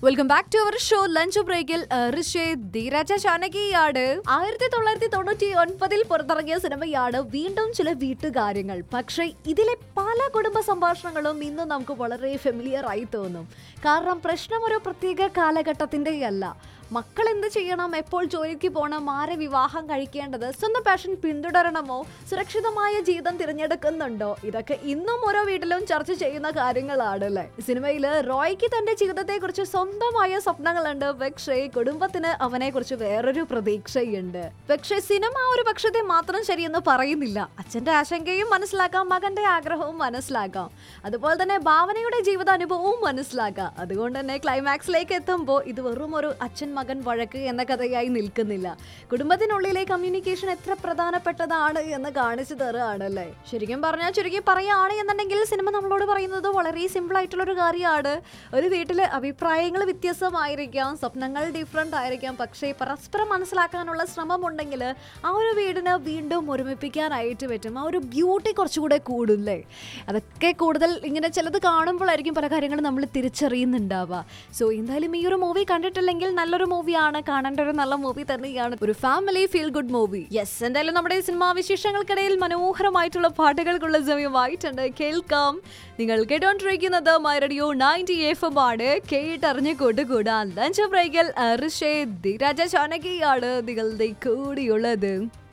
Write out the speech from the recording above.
welcome back to our show lunch ബ്രേക്കിൽ ഋഷേ ധീരജ ചാനകിയാണ് ആയിരത്തി തൊള്ളായിരത്തി തൊണ്ണൂറ്റി ഒൻപതിൽ പുറത്തിറങ്ങിയ സിനിമയാണ് വീണ്ടും ചില വീട്ടുകാര്യങ്ങൾ പക്ഷേ ഇതിലെ പല കുടുംബ സംഭാഷണങ്ങളും ഇന്ന് നമുക്ക് വളരെ ഫെമിലിയർ ആയി തോന്നും കാരണം പ്രശ്നം ഒരു പ്രത്യേക കാലഘട്ടത്തിൻ്റെയല്ല മക്കൾ എന്ത് ചെയ്യണം എപ്പോൾ ജോലിക്ക് പോകണം ആരെ വിവാഹം കഴിക്കേണ്ടത് സ്വന്തം പാഷൻ പിന്തുടരണമോ സുരക്ഷിതമായ ജീവിതം തിരഞ്ഞെടുക്കുന്നുണ്ടോ ഇതൊക്കെ ഇന്നും ഓരോ വീട്ടിലും ചർച്ച ചെയ്യുന്ന കാര്യങ്ങളാണ് അല്ലേ സിനിമയിൽ റോയ്ക്ക് തന്റെ ജീവിതത്തെക്കുറിച്ച് സ്വന്തമായ സ്വപ്നങ്ങളുണ്ട് പക്ഷേ കുടുംബത്തിന് അവനെ കുറിച്ച് വേറൊരു പ്രതീക്ഷയുണ്ട് പക്ഷേ സിനിമ ഒരു പക്ഷത്തെ മാത്രം ശരിയെന്ന് പറയുന്നില്ല അച്ഛന്റെ ആശങ്കയും മനസ്സിലാക്കാം മകന്റെ ആഗ്രഹവും മനസ്സിലാക്കാം അതുപോലെ തന്നെ ഭാവനയുടെ ജീവിതാനുഭവവും മനസ്സിലാക്കാം അതുകൊണ്ട് തന്നെ ക്ലൈമാക്സിലേക്ക് എത്തുമ്പോൾ ഇത് വെറും ഒരു അച്ഛൻ മകൻ വഴക്ക് എന്ന കഥയായി നിൽക്കുന്നില്ല കുടുംബത്തിനുള്ളിലെ കമ്മ്യൂണിക്കേഷൻ എത്ര പ്രധാനപ്പെട്ടതാണ് എന്ന് കാണിച്ചു തരുകയാണല്ലേ ശരിക്കും പറഞ്ഞാൽ ചുരുക്കി പറയുകയാണ് എന്നുണ്ടെങ്കിൽ സിനിമ നമ്മളോട് പറയുന്നത് വളരെ സിമ്പിൾ ആയിട്ടുള്ള ഒരു കാര്യമാണ് ഒരു വീട്ടിൽ അഭിപ്രായങ്ങൾ വ്യത്യസ്തമായിരിക്കാം സ്വപ്നങ്ങൾ ഡിഫറെൻ്റ് ആയിരിക്കാം പക്ഷേ പരസ്പരം മനസ്സിലാക്കാനുള്ള ശ്രമം ഉണ്ടെങ്കിൽ ആ ഒരു വീടിനെ വീണ്ടും ഒരുമിപ്പിക്കാനായിട്ട് പറ്റും ആ ഒരു ബ്യൂട്ടി കുറച്ചുകൂടെ കൂടില്ലേ അതൊക്കെ കൂടുതൽ ഇങ്ങനെ ചിലത് കാണുമ്പോഴായിരിക്കും പല കാര്യങ്ങളും നമ്മൾ തിരിച്ചറിയുന്നുണ്ടാവുക സോ എന്തായാലും ഈ ഒരു മൂവി കണ്ടിട്ടില്ലെങ്കിൽ നല്ലൊരു മൂവിയാണ് കാണേണ്ട ഒരു നല്ല മൂവി തന്നെയാണ് ഒരു family feel good movie yes എന്തായാലും നമ്മുടെ സിനിമാ വിശേഷങ്ങൾക്കിടയിൽ മനോഹരമായിട്ടുള്ള പാട്ടുകൾക്കുള്ള സമയമായിട്ടുണ്ട് കേൾക്കാം നിങ്ങൾ കേട്ടോണ്ടിരിക്കുന്നത് my radio ninety F M ആണ് കേട്ടറിഞ്ഞ് കൊണ്ടുകൂടാൻ ലഞ്ച് ബ്രേക്കിൽ ഋഷേ ധീരാജ ചാനകിയാണ് നിങ്ങളുടെ കൂടിയുള്ളത്